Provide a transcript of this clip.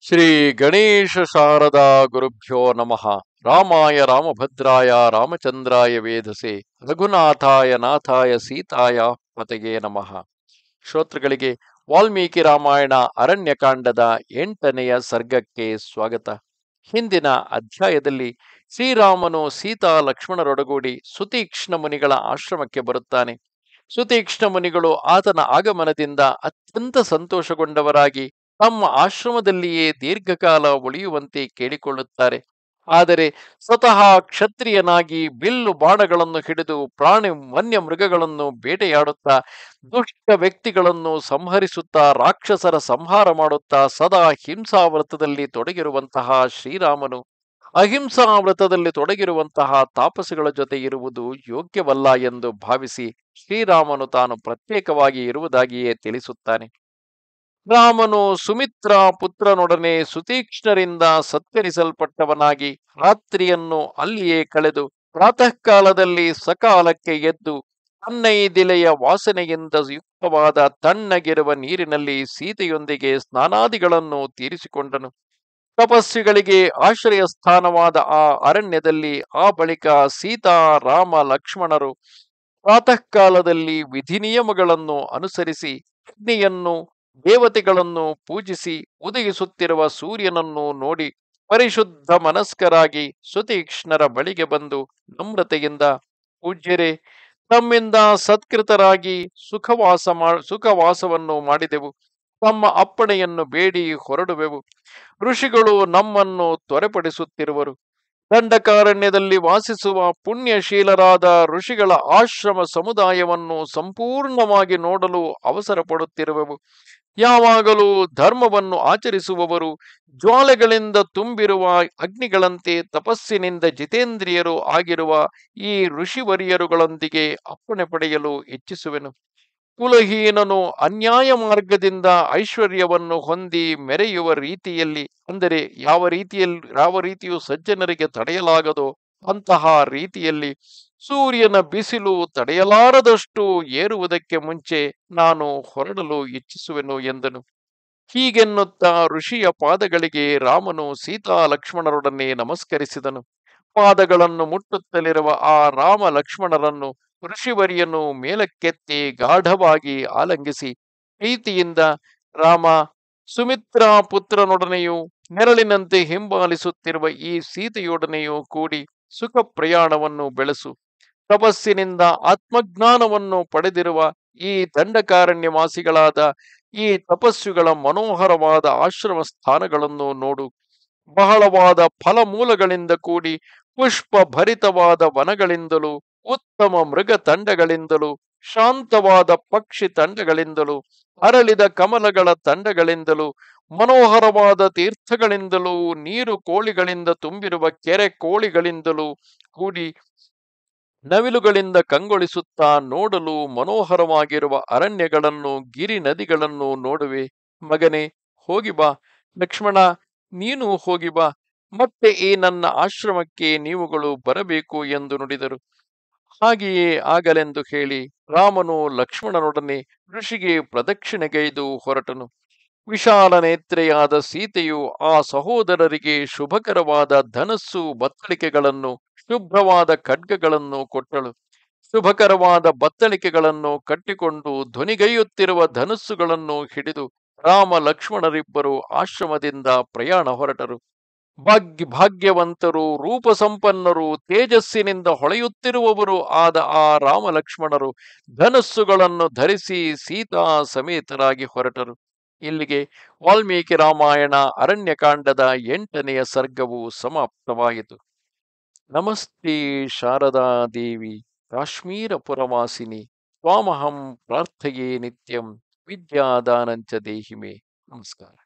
ಶ್ರೀ ಗಣೇಶ ಶಾರದಾ ಗುರುಭ್ಯೋ ನಮಃ ರಾಮಾಯ ರಾಮಭದ್ರಾಯ ರಾಮಚಂದ್ರಾಯ ವೇಧಸೆ ರಘುನಾಥಾಯ ನಾಥಾಯ ಸೀತಾಯ ಪತೆಗೆ ನಮಃ ಶ್ರೋತೃಗಳಿಗೆ ವಾಲ್ಮೀಕಿ ರಾಮಾಯಣ ಅರಣ್ಯಕಾಂಡದ ಎಂಟನೆಯ ಸರ್ಗಕ್ಕೆ ಸ್ವಾಗತ ಹಿಂದಿನ ಅಧ್ಯಾಯದಲ್ಲಿ ಶ್ರೀರಾಮನು ಸೀತಾ ಲಕ್ಷ್ಮಣರೊಡಗೂಡಿ ಸುತೀಕ್ಷ್ಣ ಮುನಿಗಳ ಆಶ್ರಮಕ್ಕೆ ಬರುತ್ತಾನೆ ಸುತೀಕ್ಷ್ಣ ಮುನಿಗಳು ಆತನ ಆಗಮನದಿಂದ ಅತ್ಯಂತ ಸಂತೋಷಗೊಂಡವರಾಗಿ ತಮ್ಮ ಆಶ್ರಮದಲ್ಲಿಯೇ ದೀರ್ಘಕಾಲ ಉಳಿಯುವಂತೆ ಕೇಳಿಕೊಳ್ಳುತ್ತಾರೆ ಆದರೆ ಸ್ವತಃ ಕ್ಷತ್ರಿಯನಾಗಿ ಬಿಲ್ಲು ಬಾಣಗಳನ್ನು ಹಿಡಿದು ಪ್ರಾಣಿ ವನ್ಯ ಮೃಗಗಳನ್ನು ಬೇಟೆಯಾಡುತ್ತಾ ದುಷ್ಟ ವ್ಯಕ್ತಿಗಳನ್ನು ಸಂಹರಿಸುತ್ತಾ ರಾಕ್ಷಸರ ಸಂಹಾರ ಮಾಡುತ್ತಾ ಸದಾ ಹಿಂಸಾವ್ರತದಲ್ಲಿ ತೊಡಗಿರುವಂತಹ ಶ್ರೀರಾಮನು ಅಹಿಂಸಾ ವ್ರತದಲ್ಲಿ ತೊಡಗಿರುವಂತಹ ತಾಪಸಿಗಳ ಜೊತೆ ಇರುವುದು ಯೋಗ್ಯವಲ್ಲ ಎಂದು ಭಾವಿಸಿ ಶ್ರೀರಾಮನು ತಾನು ಪ್ರತ್ಯೇಕವಾಗಿ ಇರುವುದಾಗಿಯೇ ತಿಳಿಸುತ್ತಾನೆ ರಾಮನು ಸುಮಿತ್ರ ಪುತ್ರನೊಡನೆ ಸುತೀಕ್ಷ್ಣರಿಂದ ಸತ್ಕರಿಸಲ್ಪಟ್ಟವನಾಗಿ ರಾತ್ರಿಯನ್ನು ಅಲ್ಲಿಯೇ ಕಳೆದು ಪ್ರಾತಃ ಕಾಲದಲ್ಲಿ ಸಕಾಲಕ್ಕೆ ಎದ್ದು ತನ್ನೈದಿಲೆಯ ವಾಸನೆಯಿಂದ ಯುಕ್ತವಾದ ತಣ್ಣಗಿರುವ ನೀರಿನಲ್ಲಿ ಸೀತೆಯೊಂದಿಗೆ ಸ್ನಾನಾದಿಗಳನ್ನು ತೀರಿಸಿಕೊಂಡನು ತಪಸ್ವಿಗಳಿಗೆ ಆಶ್ರಯ ಸ್ಥಾನವಾದ ಆ ಅರಣ್ಯದಲ್ಲಿ ಆ ಬಳಿಕ ಸೀತಾ ರಾಮ ಲಕ್ಷ್ಮಣರು ಪ್ರಾತಃ ಕಾಲದಲ್ಲಿ ವಿಧಿ ನಿಯಮಗಳನ್ನು ಅನುಸರಿಸಿ ಅಗ್ನಿಯನ್ನು ದೇವತೆಗಳನ್ನು ಪೂಜಿಸಿ ಉದಯಿಸುತ್ತಿರುವ ಸೂರ್ಯನನ್ನು ನೋಡಿ ಪರಿಶುದ್ಧ ಮನಸ್ಕರಾಗಿ ಸುತೀಕ್ಷ್ಣರ ಬಳಿಗೆ ಬಂದು ನಮ್ರತೆಯಿಂದ ಪೂಜ್ಯರೇ ತಮ್ಮಿಂದ ಸತ್ಕೃತರಾಗಿ ಸುಖವಾಸ ಮಾ ಸುಖವಾಸವನ್ನು ಮಾಡಿದೆವು ತಮ್ಮ ಅಪ್ಪಣೆಯನ್ನು ಬೇಡಿ ಹೊರಡುವೆವು ಋಷಿಗಳು ನಮ್ಮನ್ನು ತ್ವರೆಪಡಿಸುತ್ತಿರುವರು ದಂಡಕಾರಣ್ಯದಲ್ಲಿ ವಾಸಿಸುವ ಪುಣ್ಯಶೀಲರಾದ ಋಷಿಗಳ ಆಶ್ರಮ ಸಮುದಾಯವನ್ನು ಸಂಪೂರ್ಣವಾಗಿ ನೋಡಲು ಅವಸರ ಪಡುತ್ತಿರುವೆವು ಯಾವಾಗಲೂ ಧರ್ಮವನ್ನು ಆಚರಿಸುವವರು ಜ್ವಾಲೆಗಳಿಂದ ತುಂಬಿರುವ ಅಗ್ನಿಗಳಂತೆ ತಪಸ್ಸಿನಿಂದ ಜಿತೇಂದ್ರಿಯರು ಆಗಿರುವ ಈ ಋಷಿವರಿಯರುಗಳೊಂದಿಗೆ ಅಪ್ಪಣೆ ಪಡೆಯಲು ಇಚ್ಛಿಸುವೆನು ಕುಲಹೀನನು ಅನ್ಯಾಯ ಮಾರ್ಗದಿಂದ ಐಶ್ವರ್ಯವನ್ನು ಹೊಂದಿ ಮೆರೆಯುವ ರೀತಿಯಲ್ಲಿ ಅಂದರೆ ಯಾವ ರೀತಿಯಲ್ಲಿ ಯಾವ ರೀತಿಯು ಸಜ್ಜನರಿಗೆ ತಡೆಯಲಾಗದೋ ಅಂತಹ ರೀತಿಯಲ್ಲಿ ಸೂರ್ಯನ ಬಿಸಿಲು ತಡೆಯಲಾರದಷ್ಟು ಏರುವುದಕ್ಕೆ ಮುಂಚೆ ನಾನು ಹೊರಡಲು ಇಚ್ಛಿಸುವೆನು ಎಂದನು ಹೀಗೆನ್ನುತ್ತಾ ಋಷಿಯ ಪಾದಗಳಿಗೆ ರಾಮನು ಸೀತಾ ಲಕ್ಷ್ಮಣರೊಡನೆ ನಮಸ್ಕರಿಸಿದನು ಪಾದಗಳನ್ನು ಮುಟ್ಟುತ್ತಲಿರುವ ಆ ರಾಮ ಲಕ್ಷ್ಮಣರನ್ನು ಋಷಿವರಿಯನು ಮೇಲಕ್ಕೆತ್ತಿ ಗಾಢವಾಗಿ ಆಲಂಗಿಸಿ ಪ್ರೀತಿಯಿಂದ ರಾಮ ಸುಮಿತ್ರಾ ಪುತ್ರನೊಡನೆಯೂ ನೆರಳಿನಂತೆ ಹಿಂಬಾಲಿಸುತ್ತಿರುವ ಈ ಸೀತೆಯೊಡನೆಯೂ ಕೂಡಿ ಸುಖ ಪ್ರಯಾಣವನ್ನು ಬೆಳೆಸು ತಪಸ್ಸಿನಿಂದ ಆತ್ಮಜ್ಞಾನವನ್ನು ಪಡೆದಿರುವ ಈ ದಂಡಕಾರಣ್ಯವಾಸಿಗಳಾದ ಈ ತಪಸ್ವಿಗಳ ಮನೋಹರವಾದ ಆಶ್ರಮ ಸ್ಥಾನಗಳನ್ನು ನೋಡು ಬಹಳವಾದ ಫಲಮೂಲಗಳಿಂದ ಕೂಡಿ ಪುಷ್ಪ ಭರಿತವಾದ ವನಗಳಿಂದಲೂ ಉತ್ತಮ ಮೃಗ ತಂಡಗಳಿಂದಲೂ ಶಾಂತವಾದ ಪಕ್ಷಿ ತಂಡಗಳಿಂದಲೂ ಅರಳಿದ ಕಮಲಗಳ ತಂಡಗಳಿಂದಲೂ ಮನೋಹರವಾದ ತೀರ್ಥಗಳಿಂದಲೂ ನೀರು ಕೋಳಿಗಳಿಂದ ತುಂಬಿರುವ ಕೆರೆ ಕೋಳಿಗಳಿಂದಲೂ ಕೂಡಿ ನವಿಲುಗಳಿಂದ ಕಂಗೊಳಿಸುತ್ತಾ ನೋಡಲು ಮನೋಹರವಾಗಿರುವ ಅರಣ್ಯಗಳನ್ನು ಗಿರಿ ನದಿಗಳನ್ನು ನೋಡುವೆ ಮಗನೇ ಹೋಗಿ ಬಾ ಲಕ್ಷ್ಮಣ ನೀನು ಹೋಗಿ ಬಾ ಮತ್ತೆ ಈ ನನ್ನ ಆಶ್ರಮಕ್ಕೆ ನೀವುಗಳು ಬರಬೇಕು ಎಂದು ನುಡಿದರು ಹಾಗೆಯೇ ಆಗಲೆಂದು ಹೇಳಿ ರಾಮನು ಲಕ್ಷ್ಮಣನೊಡನೆ ಋಷಿಗೆ ಪ್ರದಕ್ಷಿಣೆಗೈದು ಹೊರಟನು ವಿಶಾಲ ನೇತ್ರೆಯಾದ ಸೀತೆಯು ಆ ಸಹೋದರರಿಗೆ ಶುಭಕರವಾದ ಧನಸ್ಸು ಬತ್ತಳಿಕೆಗಳನ್ನು ಶುಭ್ರವಾದ ಖಡ್ಗಗಳನ್ನು ಕೊಟ್ಟಳು ಶುಭಕರವಾದ ಬತ್ತಳಿಕೆಗಳನ್ನು ಕಟ್ಟಿಕೊಂಡು ಧ್ವನಿಗೈಯುತ್ತಿರುವ ಧನುಸ್ಸುಗಳನ್ನು ಹಿಡಿದು ರಾಮ ಲಕ್ಷ್ಮಣರಿಬ್ಬರು ಆಶ್ರಮದಿಂದ ಪ್ರಯಾಣ ಹೊರಟರು ಭಾಗ್ಯ ಭಾಗ್ಯವಂತರು ರೂಪ ಸಂಪನ್ನರು ತೇಜಸ್ಸಿನಿಂದ ಹೊಳೆಯುತ್ತಿರುವವರು ಆದ ಆ ರಾಮ ಲಕ್ಷ್ಮಣರು ಧನಸ್ಸುಗಳನ್ನು ಧರಿಸಿ ಸೀತಾ ಸಮೇತರಾಗಿ ಹೊರಟರು ಇಲ್ಲಿಗೆ ವಾಲ್ಮೀಕಿ ರಾಮಾಯಣ ಅರಣ್ಯಕಾಂಡದ ಎಂಟನೆಯ ಸರ್ಗವು ಸಮಾಪ್ತವಾಯಿತು ನಮಸ್ತೆ ಶಾರದಾ ದೇವಿ ಕಾಶ್ಮೀರ ಪುರವಾಸಿನಿ ತ್ವಾಮಹಂ ಪ್ರಾರ್ಥಯೇ ನಿತ್ಯಂ ವಿದ್ಯಾದಾನಂಚ ದೇಹಿಮೆ ನಮಸ್ಕಾರ